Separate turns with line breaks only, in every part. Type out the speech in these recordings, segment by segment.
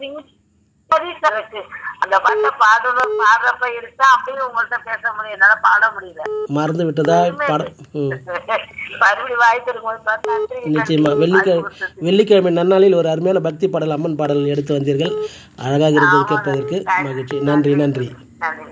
சிங் இருக்கு அந்த பாட்டை பாடணும் பாடுறப்ப எடுத்தா அப்படியே உங்கள்ட்ட பேச முடியும் என்னால பாட முடியல
மறந்து விட்டதா பாடம் ம்
மறுபடியும் வாய்ப்பு இருக்கும்போது பார்த்தா நன்றி.
நிச்சயமா வெள்ளிக்கிழமை வெள்ளிக்கிழமை நன்னாளில் ஒரு அருமையான பக்தி பாடல் அம்மன் பாடல் எடுத்து வந்தீர்கள் அழகாக இருந்தது கேட்பதற்கு மகிழ்ச்சி நன்றி நன்றி
நன்றி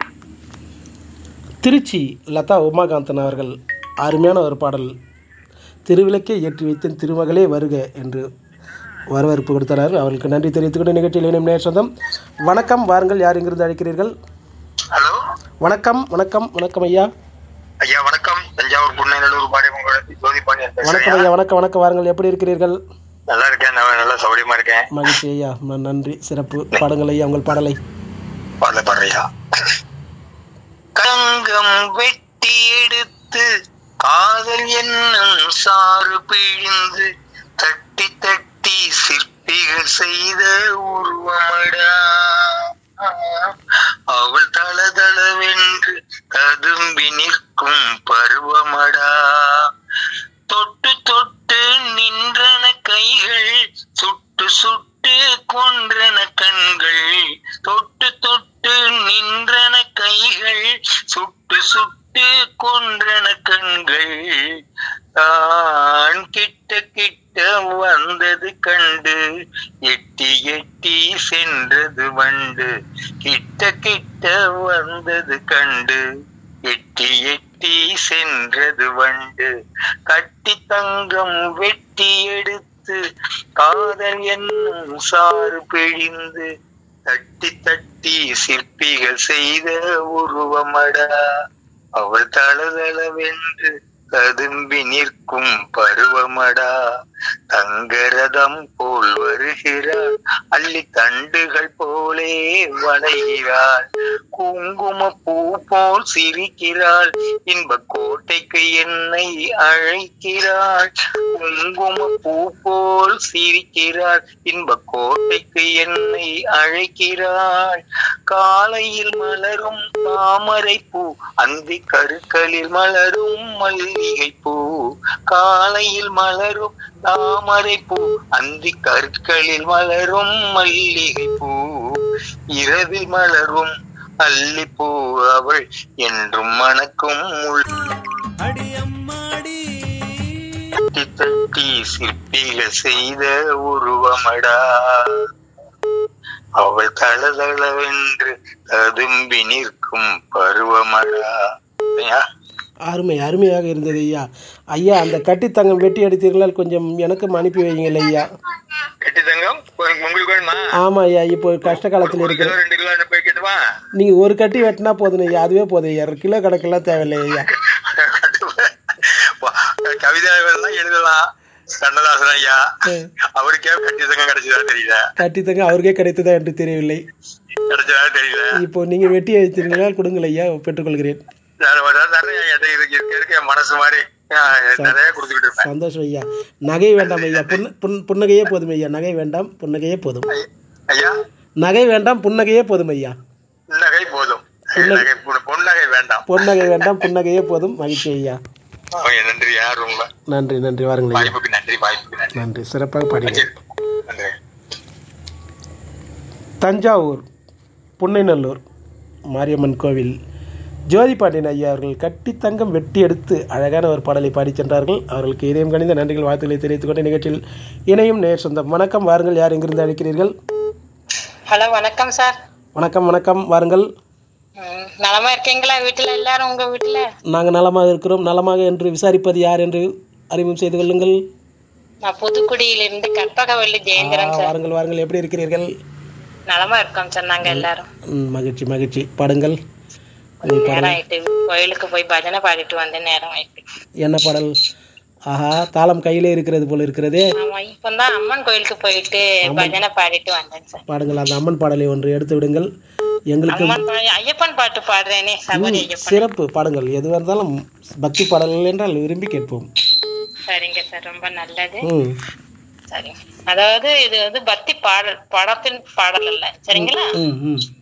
திருச்சி லதா உமாகாந்தன் அவர்கள் அருமையான ஒரு பாடல் திருவிளக்கே ஏற்றி வைத்தேன் திருமகளே வருக என்று வரவேற்பு கொடுத்தார் அவர்களுக்கு நன்றி தெரிவித்துக்கொண்டு நிகழ்ச்சியில் இணையும் நேர் சொந்தம் வணக்கம் வாருங்கள் யார் இங்கிருந்து அழைக்கிறீர்கள்
ஹலோ
வணக்கம் வணக்கம் வணக்கம் ஐயா
ஐயா வணக்கம் தஞ்சாவூர் புன்னைநல்லூர் பாடியவங்க ஜோதி பாண்டியன்
வணக்கம்
பேசுறேன்
ஐயா வணக்கம் வணக்கம் வாருங்கள் எப்படி இருக்கிறீர்கள்
நல்லா இருக்கேன் நான் நல்லா சௌகரியமா இருக்கேன்
மகிழ்ச்சி ஐயா ம- நன்றி சிறப்பு பாடுங்கள் ஐயா உங்கள் பாடலை
பாடல பாடுறியா கங்கம் வெட்டி எடுத்து காதல் என்னும் சாறு பிழிந்து தட்டி தட்டி சிற்பிகள் செய்த உருவமடா அவள் தளதளவென்று ததும்பி நிற்கும் பருவமடா தொட்டு தொட்டு நின்றன கைகள் சுட்டு சுட்டு கொன்றன கண்கள் தொட்டு தொட்டு நின்றன கைகள் சுட்டு சுட்டு கொன்றன கண்கள் தான் கிட்ட கிட்ட வந்தது கண்டு எட்டி எட்டி சென்றது வண்டு கிட்ட கிட்ட வந்தது கண்டு எட்டி எட்டி சென்றது வண்டு கட்டி தங்கம் வெட்டி எடுத்து காதல் என்னும் சாறு பிழிந்து தட்டி தட்டி சிற்பிகள் செய்த உருவமடா அவள் தளதளவென்று ததும்பி நிற்கும் பருவமடா தங்கரதம் போல் வருகிறாள் அள்ளி தண்டுகள் போலே வளைகிறாள் குங்கும பூ போல் சிரிக்கிறாள் இன்ப கோட்டைக்கு என்னை அழைக்கிறாள் குங்கும பூ போல் சிரிக்கிறாள் இன்ப கோட்டைக்கு என்னை அழைக்கிறாள் காலையில் மலரும் தாமரை பூ அந்தி கருக்களில் மலரும் மல்லிகை பூ காலையில் மலரும் தாமரை பூ அந்தி கற்களில் மலரும் மல்லிகை பூ இரவில் மலரும் அல்லிப்பூ அவள் என்றும் மணக்கும் முள் தட்டி தட்டி சிற்பிகள் செய்த உருவமடா அவள் தளதளவென்று ததும்பி நிற்கும் பருவமடா ஐயா,
அருமை அருமையாக இருந்தது ஐயா ஐயா அந்த கட்டித்தங்கம் வெட்டி எடுத்தீர்களால் கொஞ்சம் எனக்கும் அனுப்பி வையுங்கள் ஐயா
கட்டி தங்கம் உங்க- உங்களுக்கு வேணுமா
ஆமாம் ஐயா இப்போ கஷ்ட காலத்தில்
ஒரு
இருக்கிற
கிலோ ரெண்டு கிலோ போய் கேட்டுவா
நீங்கள் ஒரு கட்டி வெட்டினா போதும் ஐயா அதுவே போதும் ஐயா கிலோ கணக்கெல்லாம் தேவையில்லை ஐயா
கவிதை எல்லாம் எழுதலாம் கண்ணதாசன் ஐயா அவருக்கே கட்டி தங்கம் கிடைச்சதா தெரியல
கட்டித்தங்க அவருக்கே கிடைத்ததா என்று தெரியவில்லை
கிடைச்சதா தெரியல
இப்போ நீங்கள் வெட்டி வைத்தீர்களால் கொடுங்கள் ஐயா பெற்றுக்கொள்கிறேன்
நான் ஒரு நிறைய எதை இருக்கு இருக்க இருக்க என் மனசு மாதிரி ஆஹ், நிறைய கொடுத்துக்கிட்டு இருப்பேன்
சந்தோஷம் ஐயா நகை வேண்டாம் ஐயா புன்ன புன் புன்னகையே போதும் ஐயா நகை வேண்டாம் புன்னகையே போதும்
ஐயா
நகை வேண்டாம் புன்னகையே போதும் ஐயா
நகை போதும் நகை பொ- பொன்னகை வேண்டாம்
பொன்னகை வேண்டாம் புன்னகையே போதும் மகிழ்ச்சி ஐயா
அவங்க நன்றி யார் உங்க
நன்றி நன்றி வாருங்கள் ஐயா
வாய்ப்புக்கு நன்றி வாய்ப்புக்கு நன்றி
நன்றி சிறப்பாக பாடிங்க
நன்றி
தஞ்சாவூர் புன்னைநல்லூர் மாரியம்மன் கோவில் ஜோதி பாண்டியன் ஐயா அவர்கள் கட்டி தங்கம் வெட்டி எடுத்து அழகான ஒரு பாடலை பாடிச் சென்றார்கள் அவர்களுக்கு இதயம் கணிந்த நன்றிகள் வாழ்த்துக்களை தெரிவித்துக் கொண்ட நிகழ்ச்சியில் இணையும் நேர் சொந்தம் வணக்கம் வாருங்கள் யார் எங்கிருந்து அழைக்கிறீர்கள்
ஹலோ வணக்கம் சார்
வணக்கம் வணக்கம் வாருங்கள்
ம், நலமா இருக்கீங்களா வீட்டுல எல்லாரும் உங்க வீட்டுல
நாங்கள் நலமாக இருக்கிறோம் நலமாக என்று விசாரிப்பது யார் என்று அறிமுகம் செய்து கொள்ளுங்கள்
நான் புதுக்குடியிலிருந்து கற்பகவல்லி ஜெயேந்திரன்
ஆ,
சார்
வாருங்கள் வாருங்கள் எப்படி இருக்கிறீர்கள்
நலமா இருக்கோம் சார் நாங்க எல்லாரும்
ம், மகிழ்ச்சி மகிழ்ச்சி பாடுங்கள் உங்கள் பாடல்
நேரம் ஆயிட்டு கோயிலுக்கு போய் பஜனை பாடிட்டு வந்த நேரம் ஆயிட்டு
என்ன பாடல் ஆஹா தாளம் கையிலே இருக்கிறது போல இருக்கிறதே
ஆமா இப்பதான் அம்மன் கோயிலுக்கு போயிட்டு பஜனை பாடிட்டு வந்தேன் சார்
பாடுங்கள் அந்த அம்மன் பாடலை ஒன்று எடுத்து விடுங்கள் எங்களுக்கு
அம்மன் பா- ஐயப்பன் பாட்டு பாடுறேனே சபரி ஐயப்பன்
சிறப்பு பாடுங்கள் எதுவாக இருந்தாலும் பக்தி பாடல்கள் என்றால் விரும்பி கேட்போம்
சரிங்க சார் ரொம்ப நல்லது
ம்
சரிங்க அதாவது இது வந்து பக்தி பாடல் படத்தின் பாடல் அல்ல சரிங்களா
ம் ம்